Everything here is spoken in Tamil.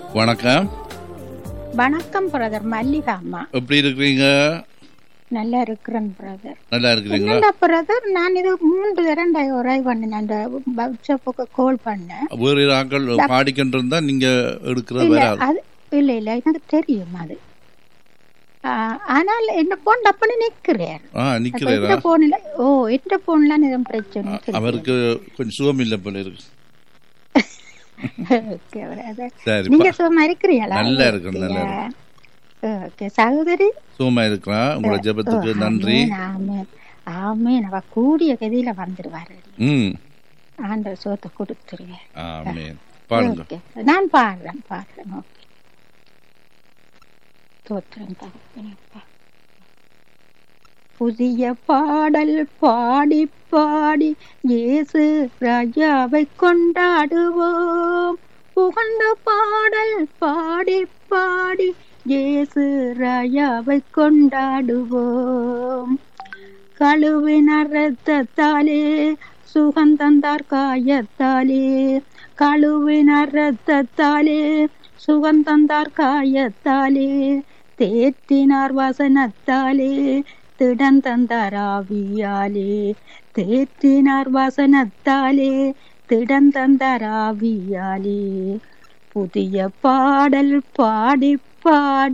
வணக்கம் வணக்கம் பிரதர் மல்லிகா அம்மா எப்படி இருக்கிறீங்க நல்லா இருக்கிறேன் பிரதர் நல்லா இருக்கிறீங்களா என்னடா பிரதர் நான் இது மூன்று தரண்டா ஒரே பண்ணேன் அந்த வாட்ஸ்அப்புக்கு கால் பண்ணேன் வேறு ஆட்கள் பாடிக்கிட்டு இருந்தா நீங்க எடுக்கிறது இல்ல வராது அது இல்ல இல்ல எனக்கு தெரியும் அது ஆ, ஆனால் என்ன போன் டப்புன்னு நிக்கிறேன் ஆ நிக்கிறீரா எந்த போன்ல ஓ எந்த போன்ல எதுவும் பிரச்சனை இல்லை. அவருக்கு கொஞ்சம் சுகம் இல்லை போல இருக்கு Okay, brother. சரி நீங்க சும்மா இருக்கிறீங்களா நல்லா இருக்கேன், நல்லா ஓகே சகோதரி சுகமா இருக்கிறான் உங்களோட ஜெபத்துக்கு ஓ, நன்றி ஆமென், ஆமென். ஆமென் அவ கூடிய கதியில வந்துருவாரு ம் ஆண்டவர் சோத்தை கொடுத்துருவேன் ஆமேன் பாருங்க ஓகே. நான் பாடுறேன் பாடுறேன் ஓகே தோற்றுறேன் தகப்பனே, அப்பா. புதிய பாடல் பாடி பாடி இயேசு ராஜாவை கொண்டாடுவோம் புகழ்ந்த பாடல் பாடி பாடி இயேசு ராஜாவை கொண்டாடுவோம் கழுவினர் ரத்தத்தாலே சுகந்தந்தார் காயத்தாலே கழுவினர் ரத்தத்தாலே சுகந்தந்தார் காயத்தாலே தேற்றினார் வசனத்தாலே திடந்தந்தார் ஆவியாலே தேற்றினார் வசனத்தாலே திடந்தந்தார் ஆவியாலே புதிய பாடல் பாடி பாடி